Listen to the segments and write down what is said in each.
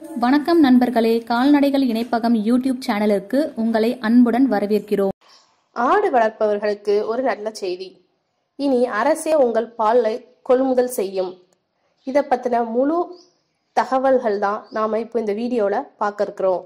வணக்கம் நண்பர்களே கால்நடைகள் இணைப்பகம் யூடியூப் சேனலுக்கு உங்களை அன்புடன் வரவேற்கிறோம் ஆடு வளர்ப்பவர்களுக்கு ஒரு நல்ல செய்தி இனி அரசே உங்கள் பாலை கொள்முதல் செய்யும் இதை பத்தின முழு தகவல்கள் தான் நாம இப்போ இந்த வீடியோல பார்க்க இருக்கிறோம்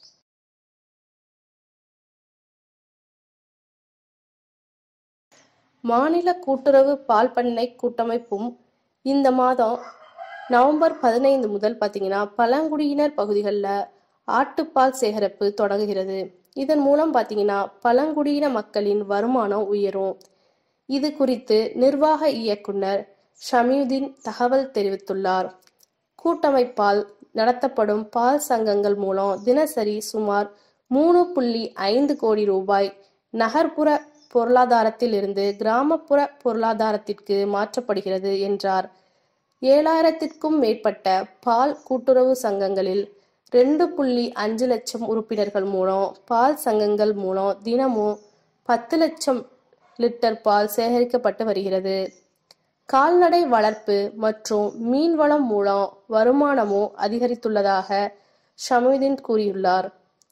மாநில கூட்டுறவு பால் பண்ணை கூட்டமைப்பும் இந்த மாதம் நவம்பர் பதினைந்து முதல் பார்த்தீங்கன்னா பழங்குடியினர் பகுதிகளில் ஆட்டுப்பால் சேகரிப்பு தொடங்குகிறது இதன் மூலம் பார்த்தீங்கன்னா பழங்குடியின மக்களின் வருமானம் உயரும் இது குறித்து நிர்வாக இயக்குனர் ஷமியுதீன் தகவல் தெரிவித்துள்ளார் கூட்டமைப்பால் நடத்தப்படும் பால் சங்கங்கள் மூலம் தினசரி சுமார் மூணு புள்ளி ஐந்து கோடி ரூபாய் நகர்ப்புற பொருளாதாரத்தில் இருந்து கிராமப்புற பொருளாதாரத்திற்கு மாற்றப்படுகிறது என்றார் ஏழாயிரத்திற்கும் மேற்பட்ட பால் கூட்டுறவு சங்கங்களில் ரெண்டு புள்ளி அஞ்சு லட்சம் உறுப்பினர்கள் மூலம் பால் சங்கங்கள் மூலம் தினமும் பத்து லட்சம் லிட்டர் பால் சேகரிக்கப்பட்டு வருகிறது கால்நடை வளர்ப்பு மற்றும் மீன்வளம் மூலம் வருமானமும் அதிகரித்துள்ளதாக ஷமீதீன் கூறியுள்ளார்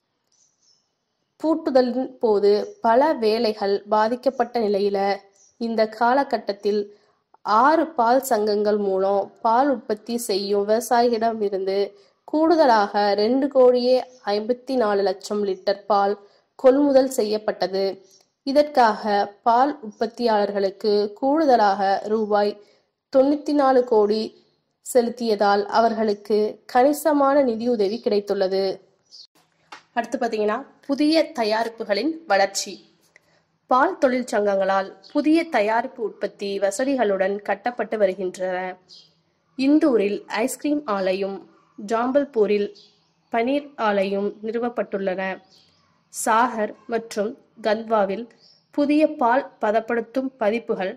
பூட்டுதலின் போது பல வேலைகள் பாதிக்கப்பட்ட நிலையில இந்த காலகட்டத்தில் ஆறு பால் சங்கங்கள் மூலம் பால் உற்பத்தி செய்யும் விவசாயிகளிடமிருந்து கூடுதலாக ரெண்டு கோடியே ஐம்பத்தி நாலு லட்சம் லிட்டர் பால் கொள்முதல் செய்யப்பட்டது இதற்காக பால் உற்பத்தியாளர்களுக்கு கூடுதலாக ரூபாய் தொண்ணூத்தி நாலு கோடி செலுத்தியதால் அவர்களுக்கு கணிசமான நிதியுதவி கிடைத்துள்ளது அடுத்து பார்த்தீங்கன்னா புதிய தயாரிப்புகளின் வளர்ச்சி பால் தொழிற்சங்கங்களால் புதிய தயாரிப்பு உற்பத்தி வசதிகளுடன் கட்டப்பட்டு வருகின்றன இந்தூரில் ஐஸ்கிரீம் ஆலையும் ஜாம்பல்பூரில் பனீர் ஆலையும் நிறுவப்பட்டுள்ளன சாகர் மற்றும் கந்த்வாவில் புதிய பால் பதப்படுத்தும் பதிப்புகள்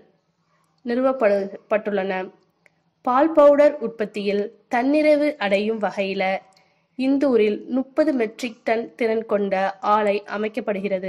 நிறுவப்பட்டுள்ளன பால் பவுடர் உற்பத்தியில் தன்னிறைவு அடையும் வகையில இந்தூரில் முப்பது மெட்ரிக் டன் திறன் கொண்ட ஆலை அமைக்கப்படுகிறது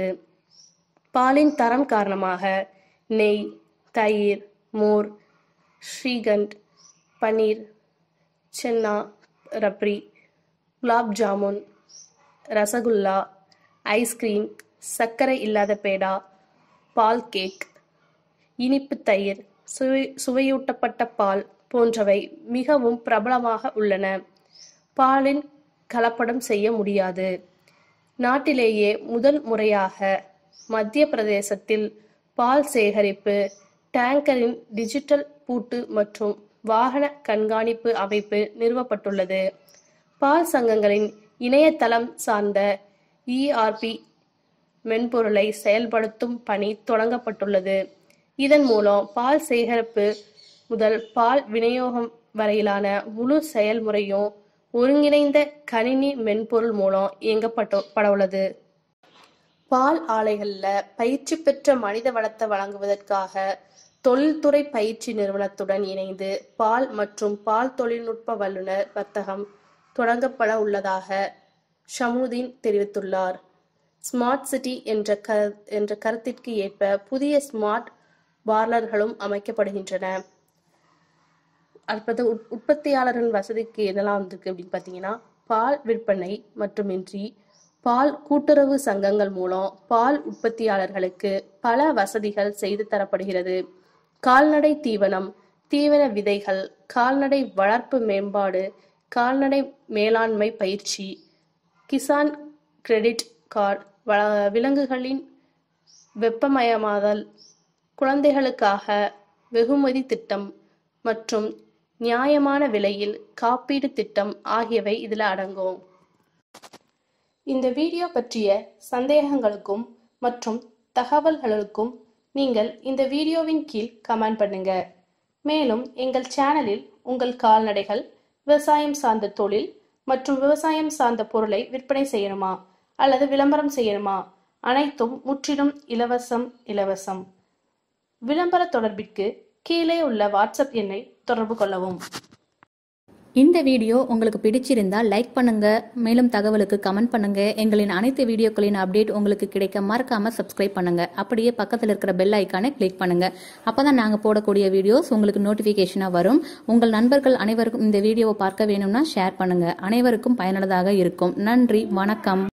பாலின் தரம் காரணமாக நெய் தயிர் மோர் ஸ்ரீகண்ட் பன்னீர் சென்னா ரப்ரி குலாப் ஜாமுன் ரசகுல்லா ஐஸ்கிரீம் சர்க்கரை இல்லாத பேடா பால் கேக் இனிப்பு தயிர் சுவை சுவையூட்டப்பட்ட பால் போன்றவை மிகவும் பிரபலமாக உள்ளன பாலின் கலப்படம் செய்ய முடியாது நாட்டிலேயே முதல் முறையாக மத்திய பிரதேசத்தில் பால் சேகரிப்பு டேங்கரின் டிஜிட்டல் பூட்டு மற்றும் வாகன கண்காணிப்பு அமைப்பு நிறுவப்பட்டுள்ளது பால் சங்கங்களின் இணையதளம் சார்ந்த இஆர்பி மென்பொருளை செயல்படுத்தும் பணி தொடங்கப்பட்டுள்ளது இதன் மூலம் பால் சேகரிப்பு முதல் பால் விநியோகம் வரையிலான முழு செயல்முறையும் ஒருங்கிணைந்த கணினி மென்பொருள் மூலம் இயங்கப்பட்டு படவுள்ளது பால் ஆலைகளில் பயிற்சி பெற்ற மனித வளத்தை வழங்குவதற்காக தொழில்துறை பயிற்சி நிறுவனத்துடன் இணைந்து பால் மற்றும் பால் தொழில்நுட்ப வல்லுநர் வர்த்தகம் தொடங்கப்பட உள்ளதாக ஷமுதீன் தெரிவித்துள்ளார் ஸ்மார்ட் சிட்டி என்ற க என்ற கருத்திற்கு ஏற்ப புதிய ஸ்மார்ட் பார்லர்களும் அமைக்கப்படுகின்றன அடுத்தது உற்- உற்பத்தியாளர்கள் வசதிக்கு என்னெல்லாம் வந்திருக்கு அப்படின்னு பார்த்தீங்கன்னா பால் விற்பனை மட்டுமின்றி பால் கூட்டுறவு சங்கங்கள் மூலம் பால் உற்பத்தியாளர்களுக்கு பல வசதிகள் செய்து தரப்படுகிறது கால்நடை தீவனம் தீவன விதைகள் கால்நடை வளர்ப்பு மேம்பாடு கால்நடை மேலாண்மை பயிற்சி கிசான் கிரெடிட் கார்டு வ- விலங்குகளின் வெப்பமயமாதல் குழந்தைகளுக்காக வெகுமதி திட்டம் மற்றும் நியாயமான விலையில் காப்பீடு திட்டம் ஆகியவை இதில் அடங்கும் இந்த வீடியோ பற்றிய சந்தேகங்களுக்கும் மற்றும் தகவல்களுக்கும் நீங்கள் இந்த வீடியோவின் கீழ் கமெண்ட் பண்ணுங்க மேலும் எங்கள் சேனலில் உங்கள் கால்நடைகள் விவசாயம் சார்ந்த தொழில் மற்றும் விவசாயம் சார்ந்த பொருளை விற்பனை செய்யணுமா அல்லது விளம்பரம் செய்யணுமா அனைத்தும் முற்றிலும் இலவசம் இலவசம் விளம்பர தொடர்பிற்கு கீழே உள்ள வாட்ஸ்அப் எண்ணை தொடர்பு கொள்ளவும் இந்த வீடியோ உங்களுக்கு பிடிச்சிருந்தா லைக் பண்ணுங்க மேலும் தகவலுக்கு கமெண்ட் பண்ணுங்க எங்களின் அனைத்து வீடியோக்களின் அப்டேட் உங்களுக்கு கிடைக்க மறக்காம சப்ஸ்கிரைப் பண்ணுங்க அப்படியே பக்கத்தில் இருக்கிற பெல் ஐக்கானை கிளிக் பண்ணுங்க அப்பதான் நாங்க போடக்கூடிய வீடியோஸ் உங்களுக்கு நோட்டிபிகேஷனா வரும் உங்கள் நண்பர்கள் அனைவருக்கும் இந்த வீடியோவை பார்க்க வேணும்னா ஷேர் பண்ணுங்க அனைவருக்கும் பயனுள்ளதாக இருக்கும் நன்றி வணக்கம்